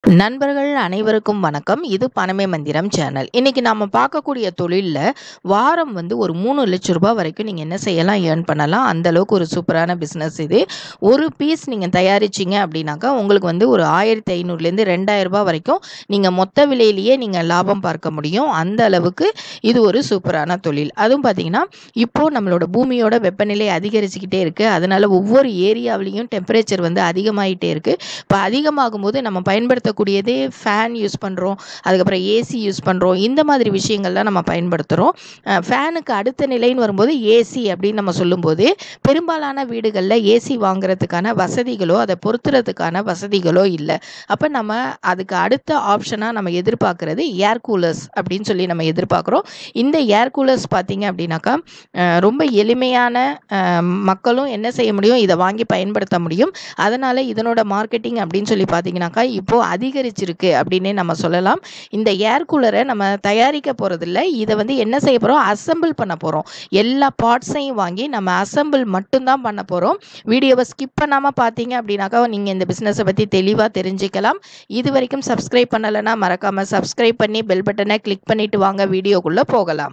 நண்பர்கள் அனைவருக்கும் வணக்கம் இது பணமே மந்திரம் சேனல் இன்னைக்கு நாம பார்க்கக்கூடிய தொழிலில் வாரம் வந்து ஒரு மூணு லட்சம் ரூபாய் வரைக்கும் நீங்கள் என்ன செய்யலாம் ஏர்ன் பண்ணலாம் அந்த அளவுக்கு ஒரு சூப்பரான பிஸ்னஸ் இது ஒரு பீஸ் நீங்கள் தயாரிச்சீங்க அப்படின்னாக்கா உங்களுக்கு வந்து ஒரு ஆயிரத்தி ஐநூறுலேருந்து ரெண்டாயிரம் ரூபாய் வரைக்கும் நீங்கள் மொத்த விலையிலேயே நீங்கள் லாபம் பார்க்க முடியும் அந்த அளவுக்கு இது ஒரு சூப்பரான தொழில் அதுவும் பார்த்தீங்கன்னா இப்போ நம்மளோட பூமியோட வெப்பநிலை அதிகரிச்சுக்கிட்டே இருக்கு அதனால ஒவ்வொரு ஏரியாவிலையும் டெம்பரேச்சர் வந்து அதிகமாயிட்டே இருக்கு இப்போ அதிகமாகும் போது நம்ம பயன்படுத்தக்கூடியதே ஃபேன் யூஸ் பண்ணுறோம் அதுக்கப்புறம் ஏசி யூஸ் பண்ணுறோம் இந்த மாதிரி விஷயங்கள்லாம் நம்ம பயன்படுத்துகிறோம் ஃபேனுக்கு அடுத்த நிலைன்னு வரும்போது ஏசி அப்படின்னு நம்ம சொல்லும்போது பெரும்பாலான வீடுகளில் ஏசி வாங்குறதுக்கான வசதிகளோ அதை பொருத்துறதுக்கான வசதிகளோ இல்லை அப்போ நம்ம அதுக்கு அடுத்த ஆப்ஷனாக நம்ம எதிர்பார்க்குறது ஏர் கூலர்ஸ் அப்படின்னு சொல்லி நம்ம எதிர்பார்க்குறோம் இந்த ஏர் கூலர்ஸ் பார்த்தீங்க அப்படின்னாக்கா அஹ், ரொம்ப எளிமையான அஹ், மக்களும் என்ன செய்ய முடியும் இதை வாங்கி பயன்படுத்த முடியும் அதனால் இதனோட மார்க்கெட்டிங் அப்படின்னு சொல்லி பார்த்தீங்கன்னாக்கா இப்போது அதிகரிச்சிருக்கு அப்படின்னே நம்ம சொல்லலாம் இந்த ஏர் கூலரை நம்ம தயாரிக்க போகிறதில்ல இதை வந்து என்ன செய்ய போகிறோம் அசெம்பிள் பண்ண போகிறோம் எல்லா பார்ட்ஸையும் வாங்கி நம்ம அசெம்பிள் மட்டும்தான் பண்ண போகிறோம் வீடியோவை ஸ்கிப் பண்ணாமல் பார்த்தீங்க அப்படின்னாக்கா நீங்கள் இந்த பிஸ்னஸை பற்றி தெளிவாக தெரிஞ்சுக்கலாம் இது வரைக்கும் சப்ஸ்கிரைப் பண்ணலைன்னா மறக்காமல் சப்ஸ்கிரைப் பண்ணி பெல் பட்டனை கிளிக் பண்ணிட்டு வாங்க வீடியோக்குள்ளே போகலாம்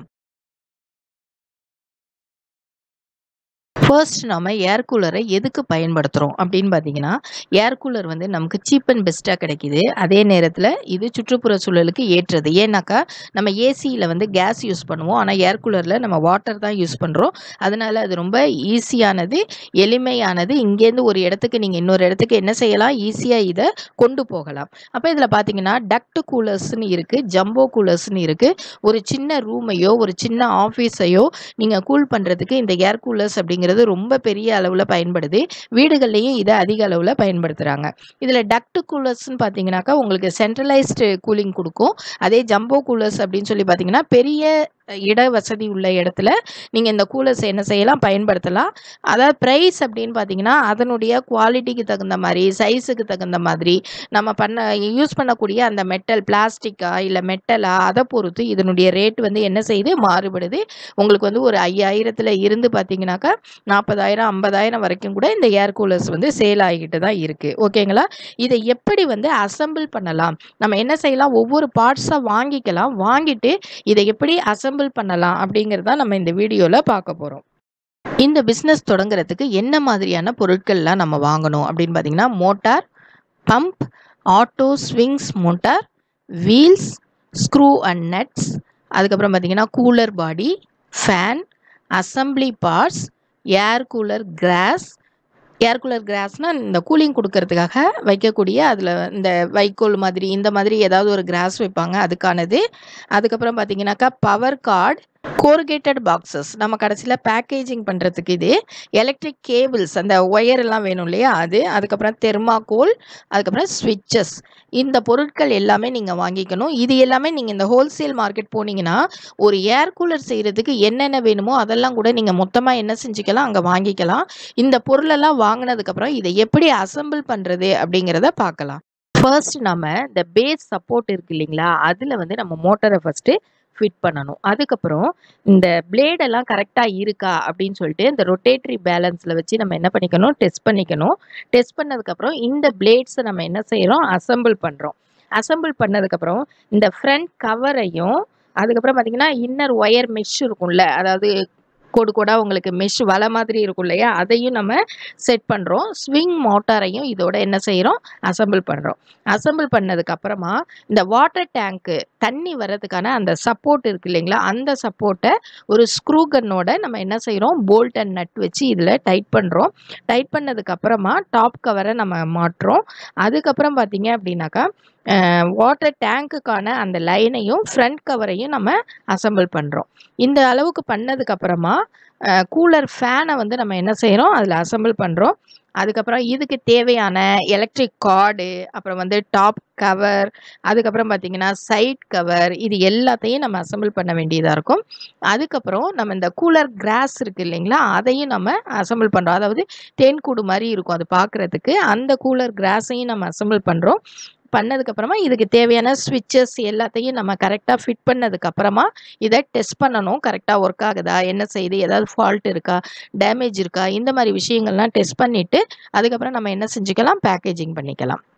ஃபர்ஸ்ட் நம்ம ஏர் கூலரை எதுக்கு பயன்படுத்துகிறோம் அப்படின்னு பார்த்தீங்கன்னா ஏர் கூலர் வந்து நமக்கு சீப் அண்ட் பெஸ்ட்டாக கிடைக்கிது அதே நேரத்தில் இது சுற்றுப்புற சூழலுக்கு ஏற்றது ஏன்னாக்கா நம்ம ஏசியில் வந்து கேஸ் யூஸ் பண்ணுவோம் ஆனால் ஏர் கூலரில் நம்ம வாட்டர் தான் யூஸ் பண்ணுறோம் அதனால் அது ரொம்ப ஈஸியானது எளிமையானது இங்கேருந்து ஒரு இடத்துக்கு நீங்கள் இன்னொரு இடத்துக்கு என்ன செய்யலாம் ஈஸியாக இதை கொண்டு போகலாம் அப்போ இதில் பார்த்தீங்கன்னா டக்ட் கூலர்ஸ்னு இருக்குது ஜம்போ கூலர்ஸ்னு இருக்குது ஒரு சின்ன ரூமையோ ஒரு சின்ன ஆஃபீஸையோ நீங்கள் கூல் பண்ணுறதுக்கு இந்த ஏர் கூலர்ஸ் அப்படிங்கிறது ரொம்ப பெரிய அளவில் பயன்படுது வீடுகள்லையும் இதை அதிக அளவில் பயன்படுத்துகிறாங்க இதில் டக்ட் கூலர்ஸ்னு பார்த்தீங்கன்னாக்கா உங்களுக்கு சென்ட்ரலைஸ்டு கூலிங் கொடுக்கும் அதே ஜம்போ கூலர்ஸ் அப்படின்னு சொல்லி பார்த்தீங்கன்னா பெரிய இட வசதி உள்ள இடத்துல நீங்கள் இந்த கூலர்ஸ் என்ன செய்யலாம் பயன்படுத்தலாம் அதாவது ப்ரைஸ் அப்படின்னு பார்த்தீங்கன்னா அதனுடைய குவாலிட்டிக்கு தகுந்த மாதிரி சைஸுக்கு தகுந்த மாதிரி நம்ம பண்ண யூஸ் பண்ணக்கூடிய அந்த மெட்டல் பிளாஸ்டிக்கா இல்லை மெட்டலா அதை பொறுத்து இதனுடைய ரேட் வந்து என்ன செய்யுது மாறுபடுது உங்களுக்கு வந்து ஒரு ஐயாயிரத்தில் இருந்து பார்த்தீங்கன்னாக்கா நாற்பதாயிரம் ஐம்பதாயிரம் வரைக்கும் கூட இந்த ஏர் கூலர்ஸ் வந்து சேல் ஆகிட்டு தான் இருக்குது ஓகேங்களா இதை எப்படி வந்து அசெம்பிள் பண்ணலாம் நம்ம என்ன செய்யலாம் ஒவ்வொரு பார்ட்ஸாக வாங்கிக்கலாம் வாங்கிட்டு இதை எப்படி அசெம்பிள் பண்ணலாம் அப்படிங்கிறத நம்ம இந்த வீடியோவில் பார்க்க போகிறோம் இந்த பிஸ்னஸ் தொடங்குறதுக்கு என்ன மாதிரியான பொருட்கள்லாம் நம்ம வாங்கணும் அப்படின்னு பார்த்தீங்கன்னா motor pump auto swings motor wheels screw and nuts அதுக்கப்புறம் பார்த்தீங்கன்னா cooler body fan assembly parts air cooler grass air cooler கிராஸ்னால் இந்த கூலிங் கொடுக்கறதுக்காக வைக்கக்கூடிய அதில் இந்த வைக்கோல் மாதிரி இந்த மாதிரி ஏதாவது ஒரு கிராஸ் வைப்பாங்க அதுக்கானது அதுக்கப்புறம் பார்த்தீங்கன்னாக்கா பவர் கார்டு கோர்கேட்டட் பாக்ஸஸ் நம்ம கடைசியில் பேக்கேஜிங் பண்ணுறதுக்கு இது எலக்ட்ரிக் கேபிள்ஸ் அந்த ஒயர் எல்லாம் வேணும் இல்லையா அது அதுக்கப்புறம் தெர்மாகோல் அதுக்கப்புறம் ஸ்விட்சஸ் இந்த பொருட்கள் எல்லாமே நீங்கள் வாங்கிக்கணும் இது எல்லாமே நீங்கள் இந்த ஹோல்சேல் மார்க்கெட் போனீங்கன்னா ஒரு ஏர் கூலர் செய்கிறதுக்கு என்னென்ன வேணுமோ அதெல்லாம் கூட நீங்கள் மொத்தமாக என்ன செஞ்சுக்கலாம் அங்கே வாங்கிக்கலாம் இந்த பொருளெல்லாம் வாங்கினதுக்கப்புறம் இதை எப்படி அசெம்பிள் பண்ணுறது அப்படிங்கிறத பார்க்கலாம் ஃபர்ஸ்ட் நம்ம இந்த பேஸ் சப்போர்ட் இருக்கு இல்லைங்களா அதில் வந்து நம்ம மோட்டரை ஃபஸ்ட்டு ஃபிட் பண்ணணும் அதுக்கப்புறம் இந்த பிளேடெல்லாம் கரெக்டாக இருக்கா அப்படின்னு சொல்லிட்டு இந்த ரொட்டேட்டரி பேலன்ஸில் வச்சு நம்ம என்ன பண்ணிக்கணும் டெஸ்ட் பண்ணிக்கணும் டெஸ்ட் பண்ணதுக்கப்புறம் இந்த பிளேட்ஸை நம்ம என்ன செய்கிறோம் அசெம்பிள் பண்ணுறோம் அசெம்பிள் பண்ணதுக்கப்புறம் இந்த ஃப்ரண்ட் கவரையும் அதுக்கப்புறம் பார்த்தீங்கன்னா இன்னர் ஒயர் மெஷ் இருக்கும்ல அதாவது கோடு கோடாக உங்களுக்கு மெஷ் வலை மாதிரி இருக்கும் இல்லையா அதையும் நம்ம செட் பண்ணுறோம் ஸ்விங் மோட்டாரையும் இதோட என்ன செய்கிறோம் அசெம்பிள் பண்ணுறோம் அசெம்பிள் பண்ணதுக்கு அப்புறமா இந்த வாட்டர் டேங்க்கு தண்ணி வர்றதுக்கான அந்த சப்போர்ட் இருக்கு இல்லைங்களா அந்த சப்போர்ட்டை ஒரு ஸ்க்ரூ கன்னோட நம்ம என்ன செய்கிறோம் போல்ட் அண்ட் நட் வச்சு இதில் டைட் பண்ணுறோம் டைட் பண்ணதுக்கு அப்புறமா டாப் கவரை நம்ம மாட்டுறோம் அதுக்கப்புறம் பார்த்தீங்க அப்படின்னாக்கா வாட்டர் டேங்க்குக்கான அந்த லைனையும் ஃப்ரண்ட் கவரையும் நம்ம அசெம்பிள் பண்ணுறோம் இந்த அளவுக்கு பண்ணதுக்கு அப்புறமா கூலர் ஃபேனை வந்து நம்ம என்ன செய்கிறோம் அதில் அசெம்பிள் பண்ணுறோம் அதுக்கப்புறம் இதுக்கு தேவையான எலக்ட்ரிக் கார்டு அப்புறம் வந்து டாப் கவர் அதுக்கப்புறம் பார்த்தீங்கன்னா சைட் கவர் இது எல்லாத்தையும் நம்ம அசெம்பிள் பண்ண வேண்டியதாக இருக்கும் அதுக்கப்புறம் நம்ம இந்த கூலர் கிராஸ் இருக்குது இல்லைங்களா அதையும் நம்ம அசெம்பிள் பண்ணுறோம் அதாவது தேன்கூடு மாதிரி இருக்கும் அது பார்க்குறதுக்கு அந்த கூலர் கிராஸையும் நம்ம அசெம்பிள் பண்ணுறோம் பண்ணதுக்கப்புறமா இதுக்கு தேவையான ஸ்விட்சஸ் எல்லாத்தையும் நம்ம கரெக்டாக ஃபிட் பண்ணதுக்கப்புறமா இதை டெஸ்ட் பண்ணணும் கரெக்டாக ஒர்க் ஆகுதா என்ன செய்யுது ஏதாவது ஃபால்ட் இருக்கா டேமேஜ் இருக்கா இந்த மாதிரி விஷயங்கள்லாம் டெஸ்ட் பண்ணிவிட்டு அதுக்கப்புறம் நம்ம என்ன செஞ்சுக்கலாம் பேக்கேஜிங் பண்ணிக்கலாம்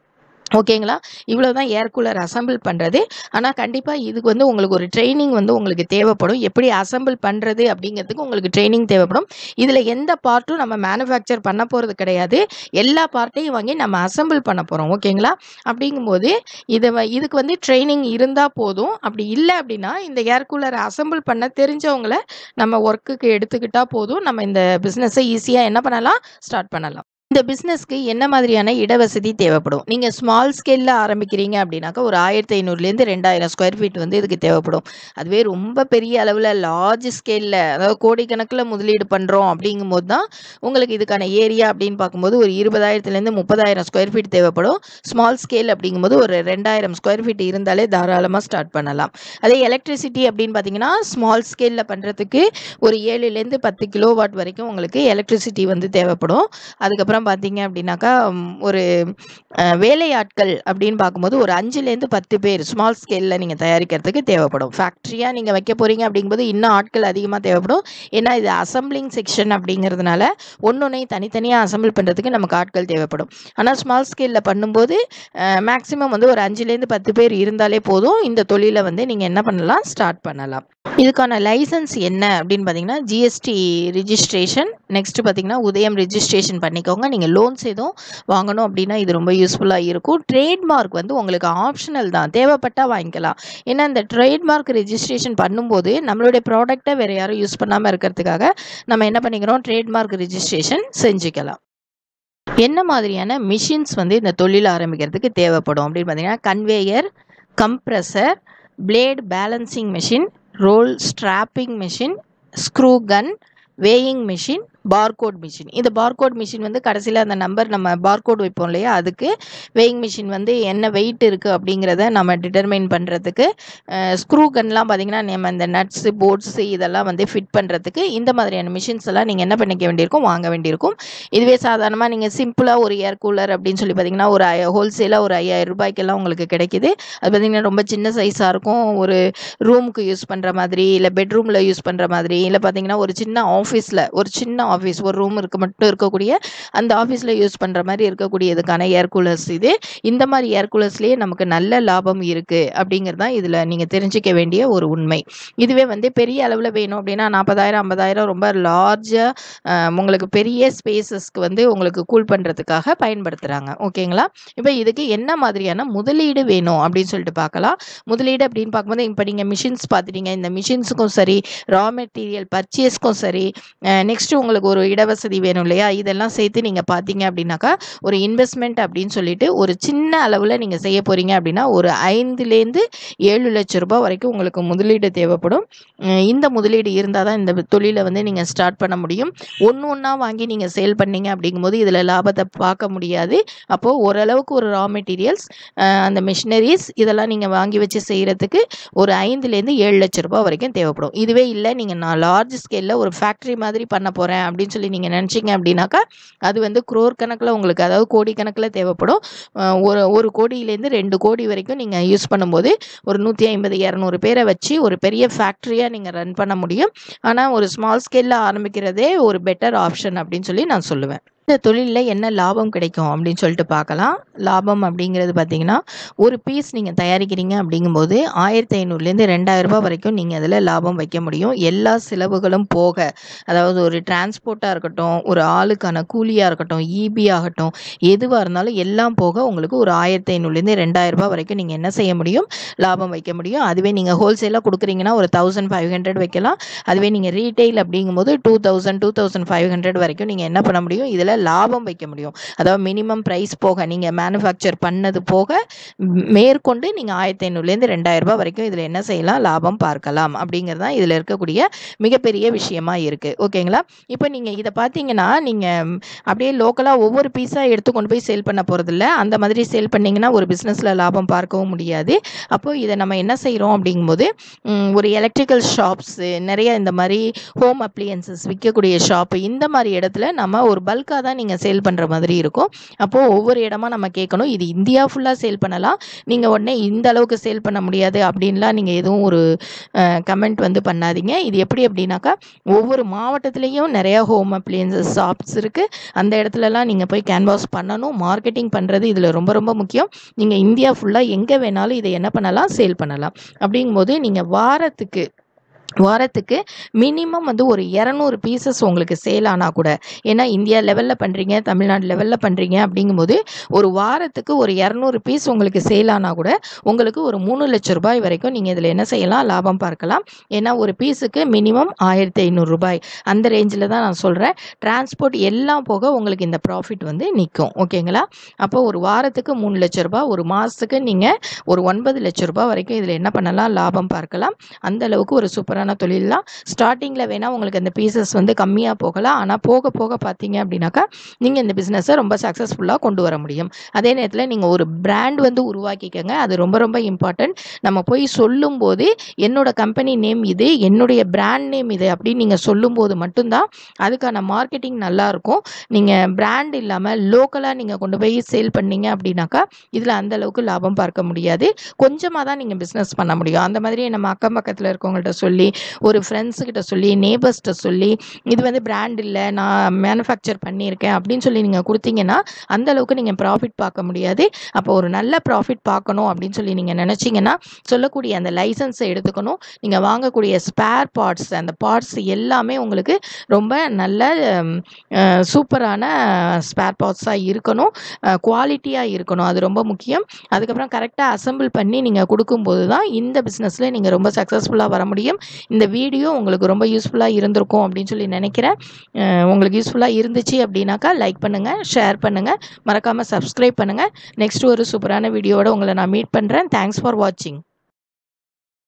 ஓகேங்களா இவ்வளோ தான் ஏர் கூலர் அசம்பிள் பண்ணுறது ஆனால் கண்டிப்பாக இதுக்கு வந்து உங்களுக்கு ஒரு ட்ரைனிங் வந்து உங்களுக்கு தேவைப்படும் எப்படி அசம்பிள் பண்ணுறது அப்படிங்கிறதுக்கு உங்களுக்கு ட்ரைனிங் தேவைப்படும் இதில் எந்த பார்ட்டும் நம்ம மேனுஃபேக்சர் பண்ண போகிறது கிடையாது எல்லா பார்ட்டையும் வாங்கி நம்ம அசம்பிள் பண்ண போகிறோம் ஓகேங்களா அப்படிங்கும்போது இதை வ- இதுக்கு வந்து ட்ரைனிங் இருந்தால் போதும் அப்படி இல்லை அப்படின்னா இந்த ஏர் கூலரை அசம்பிள் பண்ண தெரிஞ்சவங்கள நம்ம ஒர்க்குக்கு எடுத்துக்கிட்டால் போதும் நம்ம இந்த பிஸ்னஸை ஈஸியாக என்ன பண்ணலாம் ஸ்டார்ட் பண்ணலாம் இந்த பிஸ்னஸ்க்கு என்ன மாதிரியான இடவசதி தேவைப்படும் நீங்கள் ஸ்மால் ஸ்கேலில் ஆரம்பிக்கிறீங்க அப்படின்னாக்கா ஒரு ஆயிரத்தி ஐநூறுலேருந்து ரெண்டாயிரம் ஸ்கொயர் ஃபீட் வந்து இதுக்கு தேவைப்படும் அதுவே ரொம்ப பெரிய அளவில் லார்ஜ் ஸ்கேலில் அதாவது கோடிக்கணக்கில் முதலீடு பண்ணுறோம் அப்படிங்கும்போது தான் உங்களுக்கு இதுக்கான ஏரியா அப்படின்னு பார்க்கும்போது ஒரு இருபதாயிரத்துலேருந்து முப்பதாயிரம் ஸ்கொயர் ஃபீட் தேவைப்படும் ஸ்மால் ஸ்கேல் அப்படிங்கும்போது ஒரு ரெண்டாயிரம் ஸ்கொயர் ஃபீட் இருந்தாலே தாராளமாக ஸ்டார்ட் பண்ணலாம் அதே எலக்ட்ரிசிட்டி அப்படின்னு பார்த்தீங்கன்னா ஸ்மால் ஸ்கேலில் பண்ணுறதுக்கு ஒரு ஏழுலேருந்து பத்து கிலோ வாட் வரைக்கும் உங்களுக்கு எலக்ட்ரிசிட்டி வந்து தேவைப்படும் அதுக்கப்புறம் பார்த்தீங்க அப்படின்னாக்கா ம், ஒரு அஹ், வேலையாட்கள் அப்படின்னு பார்க்கும்போது ஒரு அஞ்சுலேருந்து பத்து பேர் ஸ்மால் ஸ்கேலில் நீங்கள் தயாரிக்கிறதுக்கு தேவைப்படும் ஃபேக்ட்ரியாக நீங்கள் வைக்க போகிறீங்க அப்படிங்கும்போது இன்னும் ஆட்கள் அதிகமாக தேவைப்படும் ஏன்னா இது அசம்பிளிங் செக்ஷன் அப்படிங்கிறதுனால ஒன்னொன்னையும் தனித்தனியாக அசம்பிள் பண்ணுறதுக்கு நமக்கு ஆட்கள் தேவைப்படும் ஆனால் ஸ்மால் ஸ்கேலில் பண்ணும்போது மேக்ஸிமம் வந்து ஒரு அஞ்சுலேருந்து பத்து பேர் இருந்தாலே போதும் இந்த தொழிலை வந்து நீங்கள் என்ன பண்ணலாம் ஸ்டார்ட் பண்ணலாம் இதுக்கான லைசன்ஸ் என்ன அப்படின்னு பார்த்தீங்கன்னா ஜிஎஸ்டி ரிஜிஸ்ட்ரேஷன் நெக்ஸ்ட் பார்த்தீங்கன்னா உதயம் ரிஜிஸ்ட்ரேஷன் பண்ணிக்கோங்க நீங்கள் லோன்ஸ் எதுவும் வாங்கணும் அப்படின்னா இது ரொம்ப யூஸ்ஃபுல்லாக இருக்கும் ட்ரேட்மார்க் வந்து உங்களுக்கு ஆப்ஷனல் தான் தேவைப்பட்டால் வாங்கிக்கலாம் ஏன்னா இந்த ட்ரேட்மார்க் ரெஜிஸ்ட்ரேஷன் பண்ணும்போது நம்மளுடைய ப்ராடக்ட்டை வேறு யாரும் யூஸ் பண்ணாமல் இருக்கிறதுக்காக நம்ம என்ன பண்ணிக்கிறோம் ட்ரேட்மார்க் ரெஜிஸ்ட்ரேஷன் செஞ்சுக்கலாம் என்ன மாதிரியான மிஷின்ஸ் வந்து இந்த தொழில் ஆரம்பிக்கிறதுக்கு தேவைப்படும் அப்படின்னு பார்த்தீங்கன்னா conveyor compressor blade balancing machine roll strapping machine screw gun weighing machine barcode machine இந்த பார்கோட் மிஷின் வந்து கடைசியில் அந்த நம்பர் நம்ம பார்கோட் வைப்போம் இல்லையா அதுக்கு வேயிங் மிஷின் வந்து என்ன வெயிட் இருக்குது அப்படிங்கிறத நம்ம டிட்டர்மைன் பண்ணுறதுக்கு ஸ்க்ரூ கன்லாம் பார்த்தீங்கன்னா நம்ம இந்த நட்ஸு போட்ஸு இதெல்லாம் வந்து ஃபிட் பண்ணுறதுக்கு இந்த மாதிரியான மிஷின்ஸ் எல்லாம் நீங்கள் என்ன பண்ணிக்க வேண்டியிருக்கும் வாங்க வேண்டியிருக்கும் இதுவே சாதாரணமாக நீங்கள் சிம்பிளாக ஒரு ஏர் கூலர் அப்படின்னு சொல்லி பார்த்தீங்கன்னா ஒரு ஹோல்சேலாக ஒரு ஐயாயிரம் ரூபாய்க்கெல்லாம் உங்களுக்கு கிடைக்குது அது பார்த்தீங்கன்னா ரொம்ப சின்ன சைஸாக இருக்கும் ஒரு ரூமுக்கு யூஸ் பண்ணுற மாதிரி இல்லை பெட்ரூமில் யூஸ் பண்ணுற மாதிரி இல்லை பார்த்தீங்கன்னா ஒரு சின்ன ஆஃபீஸில் ஒரு சின்ன ஆஃபீஸ் ஒரு ரூம் இருக்க மட்டும் இருக்கக்கூடிய அந்த ஆஃபீஸில் யூஸ் பண்ணுற மாதிரி இருக்கக்கூடியதுக்கான ஏர் கூலர்ஸ் இது இந்த மாதிரி ஏர் கூலர்ஸ்லேயே நமக்கு நல்ல லாபம் இருக்குது அப்படிங்கிறது தான் இதில் நீங்கள் தெரிஞ்சிக்க வேண்டிய ஒரு உண்மை இதுவே வந்து பெரிய அளவில் வேணும் அப்படின்னா நாற்பதாயிரம் ஐம்பதாயிரம் ரொம்ப லார்ஜாக உங்களுக்கு பெரிய ஸ்பேசஸ்க்கு வந்து உங்களுக்கு கூல் பண்ணுறதுக்காக பயன்படுத்துகிறாங்க ஓகேங்களா இப்போ இதுக்கு என்ன மாதிரியான முதலீடு வேணும் அப்படின்னு சொல்லிட்டு பார்க்கலாம் முதலீடு அப்படின்னு பார்க்கும்போது இப்போ நீங்கள் மிஷின்ஸ் பார்த்துட்டீங்க இந்த மிஷின்ஸுக்கும் சரி ரா மெட்டீரியல் பர்ச்சேஸ்க்கும் சரி நெக்ஸ்ட் உங்களுக்கு ஒரு இடவசதி வேணும் இல்லையா இதெல்லாம் சேர்த்து நீங்கள் பார்த்தீங்க அப்படின்னாக்கா ஒரு இன்வெஸ்ட்மெண்ட் அப்படின்னு சொல்லிட்டு ஒரு சின்ன அளவில் நீங்கள் செய்ய போகிறீங்க அப்படின்னா ஒரு ஐந்துலேருந்து ஏழு லட்ச ரூபாய் வரைக்கும் உங்களுக்கு முதலீடு தேவைப்படும் அஹ் இந்த முதலீடு இருந்தால் தான் இந்த தொழிலை வந்து நீங்கள் ஸ்டார்ட் பண்ண முடியும் ஒன்று ஒன்றா வாங்கி நீங்கள் சேல் பண்ணீங்க அப்படிங்கும்போது இதில் லாபத்தை பார்க்க முடியாது அப்போது ஓரளவுக்கு ஒரு ரா மெட்டீரியல்ஸ் அந்த மிஷினரிஸ் இதெல்லாம் நீங்கள் வாங்கி வச்சு செய்கிறதுக்கு ஒரு ஐந்துலேருந்து ஏழு லட்ச ரூபாய் வரைக்கும் தேவைப்படும் இதுவே இல்லை நீங்கள் நான் லார்ஜ் ஸ்கேலில் ஒரு ஃபேக்ட்ரி மாதிரி பண்ண போகிறேன் அப்படின்னு சொல்லி நீங்கள் நினச்சிங்க அப்படின்னாக்கா அது வந்து குரோர் கணக்கில் உங்களுக்கு அதாவது கோடி கணக்கில் தேவைப்படும் அஹ் ஒரு ஒரு கோடியிலேருந்து ரெண்டு கோடி வரைக்கும் நீங்கள் யூஸ் பண்ணும்போது ஒரு நூற்றி ஐம்பது இரநூறு பேரை வச்சு ஒரு பெரிய ஃபேக்ட்ரியாக நீங்கள் ரன் பண்ண முடியும் ஆனால் ஒரு ஸ்மால் ஸ்கேலில் ஆரம்பிக்கிறதே ஒரு பெட்டர் ஆப்ஷன் அப்படின்னு சொல்லி நான் சொல்லுவேன் இந்த தொழிலில் என்ன லாபம் கிடைக்கும் அப்படின்னு சொல்லிட்டு பார்க்கலாம் லாபம் அப்படிங்கிறது பார்த்தீங்கன்னா ஒரு பீஸ் நீங்கள் தயாரிக்கிறீங்க அப்படிங்கும்போது ஆயிரத்தி ஐநூறுலேருந்து ரெண்டாயிரம் ரூபாய் வரைக்கும் நீங்கள் அதில் லாபம் வைக்க முடியும் எல்லா செலவுகளும் போக அதாவது ஒரு டிரான்ஸ்போர்ட்டாக இருக்கட்டும் ஒரு ஆளுக்கான கூலியாக இருக்கட்டும் ஈபி ஆகட்டும் எதுவாக இருந்தாலும் எல்லாம் போக உங்களுக்கு ஒரு ஆயிரத்தி ஐநூறுலேருந்து ரெண்டாயிரம் ரூபாய் வரைக்கும் நீங்கள் என்ன செய்ய முடியும் லாபம் வைக்க முடியும் அதுவே நீங்கள் ஹோல்சேலாக கொடுக்குறீங்கன்னா ஒரு தௌசண்ட் ஃபைவ் ஹண்ட்ரட் வைக்கலாம் அதுவே நீங்கள் ரீட்டைல் அப்படிங்கும்போது two thousand two thousand five hundred வரைக்கும் நீங்கள் என்ன பண்ண முடியும் இதில் லாபம் வைக்க முடியும் அதாவது மினிமம் ப்ரைஸ் போக நீங்கள் மேனுஃபேக்சர் பண்ணது போக ம், மேற்கொண்டு நீங்கள் ஆயிரத்தி ஐநூறுலேருந்து ரெண்டாயிரம் ரூபாய் வரைக்கும் இதில் என்ன செய்யலாம் லாபம் பார்க்கலாம் அப்படிங்கிறது தான் இதில் இருக்கக்கூடிய மிகப்பெரிய விஷயமா இருக்குது ஓகேங்களா இப்போ நீங்கள் இதை பார்த்தீங்கன்னா நீங்கள் அப்படியே லோக்கலாக ஒவ்வொரு பீஸாக எடுத்து கொண்டு போய் சேல் பண்ண போகிறதில்ல அந்த மாதிரி சேல் பண்ணிங்கன்னா ஒரு பிஸ்னஸில் லாபம் பார்க்கவும் முடியாது அப்போ இதை நம்ம என்ன செய்கிறோம் அப்படிங்கும்போது ம், ஒரு எலக்ட்ரிக்கல் ஷாப்ஸு நிறைய இந்த மாதிரி ஹோம் அப்ளியன்சஸ் விற்கக்கூடிய ஷாப்பு இந்த மாதிரி இடத்துல நம்ம ஒரு பல்காக தான் தான் நீங்கள் சேல் பண்ணுற மாதிரி இருக்கும் அப்போது ஒவ்வொரு இடமா நம்ம கேட்கணும் இது இந்தியா ஃபுல்லாக சேல் பண்ணலாம் நீங்கள் உடனே இந்த அளவுக்கு சேல் பண்ண முடியாது அப்படின்லாம் நீங்கள் எதுவும் ஒரு கமெண்ட் வந்து பண்ணாதீங்க இது எப்படி அப்படின்னாக்கா ஒவ்வொரு மாவட்டத்துலேயும் நிறையா ஹோம் அப்ளையன்சஸ் ஷாப்ஸ் இருக்குது அந்த இடத்துலலாம் நீங்கள் போய் கேன்வாஸ் பண்ணணும் மார்க்கெட்டிங் பண்ணுறது இதில் ரொம்ப ரொம்ப முக்கியம் நீங்கள் இந்தியா ஃபுல்லாக எங்கே வேணாலும் இதை என்ன பண்ணலாம் சேல் பண்ணலாம் அப்படிங்கும்போது நீங்கள் வாரத்துக்கு வாரத்துக்கு மினிமம் வந்து ஒரு இரநூறு பீசஸ் உங்களுக்கு சேல் ஆனால் கூட ஏன்னா இந்தியா லெவலில் பண்ணுறீங்க தமிழ்நாடு லெவலில் பண்ணுறீங்க அப்படிங்கும்போது ஒரு வாரத்துக்கு ஒரு இரநூறு பீஸ் உங்களுக்கு சேல் ஆனால் கூட உங்களுக்கு ஒரு மூணு லட்ச ரூபாய் வரைக்கும் நீங்கள் இதில் என்ன செய்யலாம் லாபம் பார்க்கலாம் ஏன்னா ஒரு பீஸுக்கு மினிமம் ஆயிரத்தி ஐநூறு ரூபாய் அந்த ரேஞ்சில் தான் நான் சொல்கிறேன் டிரான்ஸ்போர்ட் எல்லாம் போக உங்களுக்கு இந்த ப்ராஃபிட் வந்து நிற்கும் ஓகேங்களா அப்போ ஒரு வாரத்துக்கு மூணு லட்ச ரூபாய் ஒரு மாதத்துக்கு நீங்கள் ஒரு ஒன்பது லட்ச ரூபாய் வரைக்கும் இதில் என்ன பண்ணலாம் லாபம் பார்க்கலாம் அந்த அளவுக்கு ஒரு சூப்பரான தொழில்லாம் ஸ்டார்டிங்கில் வேணால் உங்களுக்கு அந்த பீசஸ் வந்து கம்மியாக போகலாம் ஆனால் போக போக பார்த்தீங்க அப்படின்னாக்கா நீங்கள் இந்த பிஸ்னஸை ரொம்ப சக்ஸஸ்ஃபுல்லாக கொண்டு வர முடியும் அதே நேரத்தில் நீங்கள் ஒரு பிராண்ட் வந்து உருவாக்கிக்கங்க அது ரொம்ப ரொம்ப இம்பார்ட்டன்ட் நம்ம போய் சொல்லும்போது என்னோட கம்பெனி நேம் இது என்னுடைய பிராண்ட் நேம் இது அப்படின்னு நீங்கள் சொல்லும்போது மட்டும்தான் அதுக்கான மார்க்கெட்டிங் நல்லாயிருக்கும் நீங்கள் பிராண்ட் இல்லாமல் லோக்கலாக நீங்கள் கொண்டு போய் சேல் பண்ணீங்க அப்படின்னாக்கா இதில் அந்த அளவுக்கு லாபம் பார்க்க முடியாது கொஞ்சமாக தான் நீங்கள் பிஸ்னஸ் பண்ண முடியும் அந்த மாதிரி நம்ம அக்கம் பக்கத்தில் இருக்கவங்கள்ட்ட சொல்லி ஒரு ஃப்ரெண்ட்ஸுக்கிட்ட சொல்லி நேபர்ஸ்கிட்ட சொல்லி இது வந்து பிராண்ட் இல்லை நான் மேனுஃபேக்சர் பண்ணியிருக்கேன் அப்படின்னு சொல்லி நீங்கள் கொடுத்தீங்கன்னா அந்த அளவுக்கு நீங்கள் ப்ராஃபிட் பார்க்க முடியாது அப்போ ஒரு நல்ல ப்ராஃபிட் பார்க்கணும் அப்படின்னு சொல்லி நீங்கள் நினச்சிங்கன்னா சொல்லக்கூடிய அந்த லைசன்ஸை எடுத்துக்கணும் நீங்கள் வாங்கக்கூடிய ஸ்பேர் பார்ட்ஸ் அந்த பார்ட்ஸ் எல்லாமே உங்களுக்கு ரொம்ப நல்ல சூப்பரான ஸ்பேர் பார்ட்ஸாக இருக்கணும் குவாலிட்டியாக இருக்கணும் அது ரொம்ப முக்கியம் அதுக்கப்புறம் கரெக்டாக அசெம்பிள் பண்ணி நீங்கள் கொடுக்கும்போது தான் இந்த பிஸ்னஸில் நீங்கள் ரொம்ப சக்ஸஸ்ஃபுல்லாக வர முடியும் இந்த வீடியோ உங்களுக்கு ரொம்ப யூஸ்ஃபுல்லாக இருந்திருக்கும் அப்படின்னு சொல்லி நினைக்கிறேன் அஹ் உங்களுக்கு யூஸ்ஃபுல்லாக இருந்துச்சு அப்படின்னாக்கா லைக் பண்ணுங்கள் ஷேர் பண்ணுங்கள் மறக்காமல் சப்ஸ்கிரைப் பண்ணுங்கள் நெக்ஸ்ட் ஒரு சூப்பரான வீடியோவோட உங்களை நான் மீட் பண்ணுறேன் தேங்க்ஸ் ஃபார் வாட்சிங்